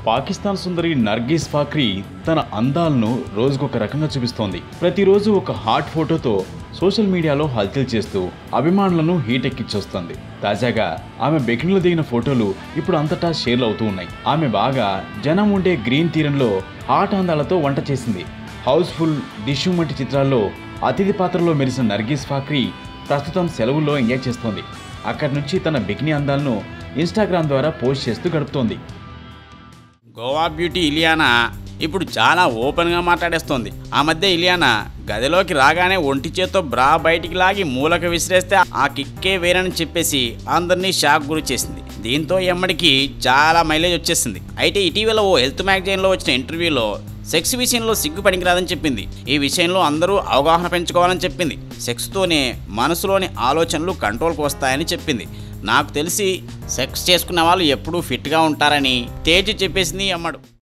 పాకిస్తాన్ సుందరి నర్గీస్ ఫాక్రీ తన అందాలను రోజుకొక రకంగా చూపిస్తోంది ప్రతిరోజు ఒక హాట్ ఫోటోతో సోషల్ మీడియాలో హల్చల్ చేస్తూ అభిమానులను హీట్ ఎక్కించొస్తుంది తాజాగా ఆమె బెకినీలో దిగిన ఫోటోలు ఇప్పుడు అంతటా షేర్లు అవుతూ ఉన్నాయి ఆమె బాగా జనం ఉండే గ్రీన్ తీరంలో హాట్ అందాలతో వంట చేసింది హౌస్ఫుల్ డిషు వంటి చిత్రాల్లో అతిథి పాత్రలో మెరిసిన నర్గీస్ ఫాక్రీ ప్రస్తుతం సెలవుల్లో ఎంజాయ్ చేస్తోంది అక్కడి నుంచి తన బికినీ అందాలను ఇన్స్టాగ్రామ్ ద్వారా పోస్ట్ చేస్తూ గడుపుతోంది గోవా బ్యూటీ ఇలియానా ఇప్పుడు చాలా ఓపెన్గా మాట్లాడేస్తోంది ఆ మధ్య ఇలియానా గదిలోకి రాగానే ఒంటి చేత్తో బ్రా బయటికి లాగి మూలకు విసిరేస్తే ఆ కిక్కే వేరని చెప్పేసి అందరినీ షాక్ గురి చేసింది దీంతో ఎమ్మడికి చాలా మైలేజ్ వచ్చేసింది అయితే ఇటీవల ఓ హెల్త్ మ్యాగజైన్లో వచ్చిన ఇంటర్వ్యూలో సెక్స్ విషయంలో సిగ్గు పనికిరాదని చెప్పింది ఈ విషయంలో అందరూ అవగాహన పెంచుకోవాలని చెప్పింది సెక్స్తోనే మనసులోని ఆలోచనలు కంట్రోల్కి వస్తాయని చెప్పింది నాకు తెలిసి సెక్స్ చేసుకున్న వాళ్ళు ఎప్పుడూ ఫిట్గా ఉంటారని తేజు చెప్పేసింది అమ్మడు